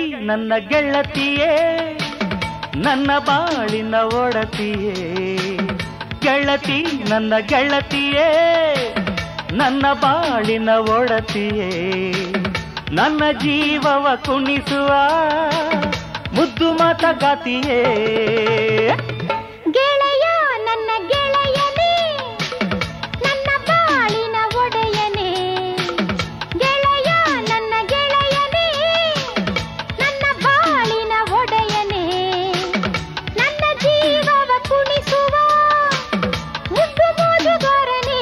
ನನ್ನ ಗೆಳತಿಯೇ ನನ್ನ ಬಾಳಿನ ಒಡತಿಯೇ ಗೆಳತಿ ನನ್ನ ಗೆಳತಿಯೇ ನನ್ನ ಬಾಳಿನ ಒಡತಿಯೇ ನನ್ನ ಜೀವವ ಕುಣಿಸುವ ಮುದ್ದು ಮಾತಗಾತಿಯೇ ಗೆಳೆಯ ನನ್ನ ಗೆಳೆಯನೇ ನನ್ನ ಬಾಳಿನ ಒಡೆಯನೇ ಗೆಳೆಯ ನನ್ನ ಗೆಳೆಯನೇ ನನ್ನ ಬಾಳಿನ ಒಡೆಯನೇ ನನ್ನ ಜೀವವ ಕುಣಿಸುವ ಮುದ್ದು ಮೋಜುಗಾರನೇ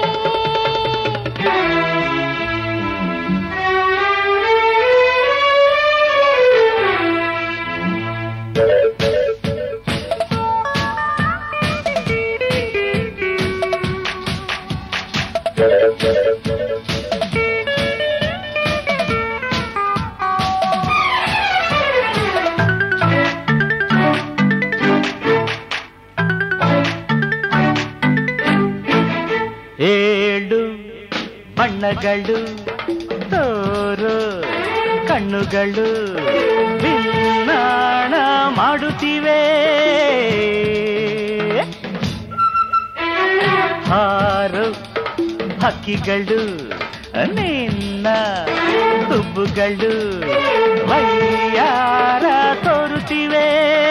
ಏಳು ಬಣ್ಣಗಳು ತೋರು ಕಣ್ಣುಗಳು ಬಿನ್ನಾಣ ಮಾಡುತ್ತಿವೆ ಹಾರು ಹಕ್ಕಿಗಳು ನಿನ್ನ ಹುಬ್ಬುಗಳು ವಯ್ಯಾರ ತೋರುತ್ತಿವೆ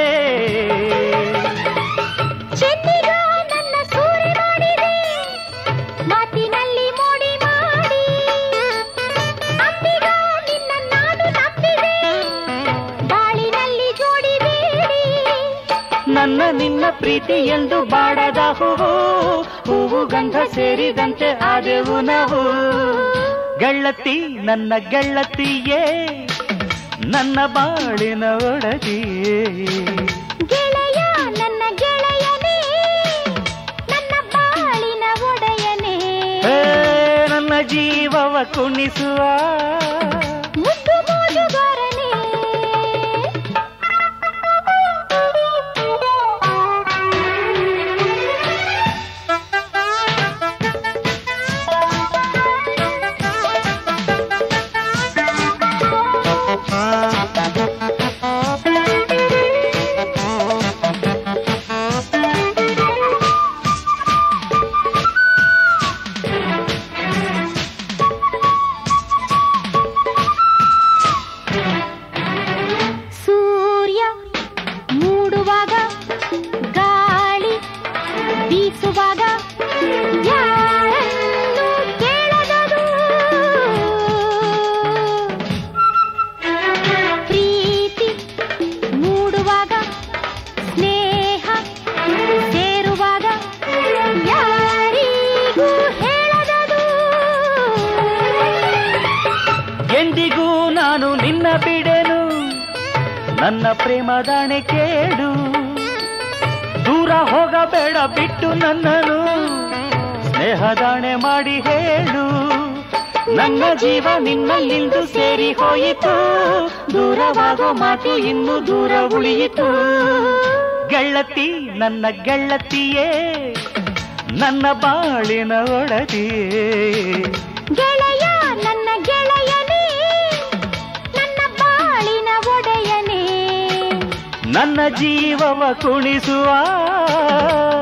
ಚೆನ್ನಿಗ ನನ್ನ ಸೂರೆ ಮಾಡಿದೆ ಮಾತಿನಲ್ಲಿ ಮೋಡಿ ಮಾಡಿ ಅಂಬಿಗ ನಿನ್ನ ನಾನು ನಂಬಿದೆ ಬಾಳಿನಲ್ಲಿ ಜೋಡಿ ಬೇಡಿ ನನ್ನ ನಿನ್ನ ಪ್ರೀತಿ ಎಂದು ಬಾಡದ ಹೂವು ಹೂವು ಗಂಧ ಸೇರಿದಂತೆ ಆದೆವು ನಾವು ಗೆಳತಿ ನನ್ನ ಗೆಳತಿಯೇ ನನ್ನ ಬಾಳಿನ ಒಡತಿಯೇ ಗೆಳೆಯ ನನ್ನ ಗೆಳೆಯನೇ ನನ್ನ ಬಾಳಿನ ಒಡೆಯನೇ ಏ, ನನ್ನ ಜೀವವ ಕುಣಿಸುವ ಮುದ್ದು ಮೋಜುಗಾರನೇ ಸೂರ್ಯ ಮೂಡುವಾಗ ಗಾಳಿ ಬೀಸುವಾಗ ಯಾರನ್ನು ಕೇಳದದು ಪ್ರೀತಿ ಮೂಡುವಾಗ ಸ್ನೇಹ ಸೇರುವಾಗ ಯಾರಿಗೂ ಹೇಳದದು ಎಂದಿಗೂ ನಾನು ನಿನ್ನ ಬಿಡೆನು ನನ್ನ ಪ್ರೇಮದಾಣೆ ಕೇಳು ದೂರ ಹೋಗಬೇಡ ಬಿಟ್ಟು ನನ್ನನು ಸ್ನೇಹದಾಣೆ ಮಾಡಿ ಹೇಳು ನನ್ನ ಜೀವ ನಿನ್ನಲ್ಲಿಂದು ಸೇರಿ ಹೋಯಿತು ದೂರವಾಗೋ ಮಾತು ಇನ್ನು ದೂರ ಉಳಿಯಿತು ಗೆಳತಿ ನನ್ನ ಗೆಳತಿಯೇ ನನ್ನ ಬಾಳಿನ ಒಡತಿಯೇ ಗೆಳೆಯ ನನ್ನ ಗೆಳೆಯನೇ ನನ್ನ ಬಾಳಿನ ಒಡೆಯನೇ ನನ್ನ ಜೀವವ ಕುಣಿಸುವ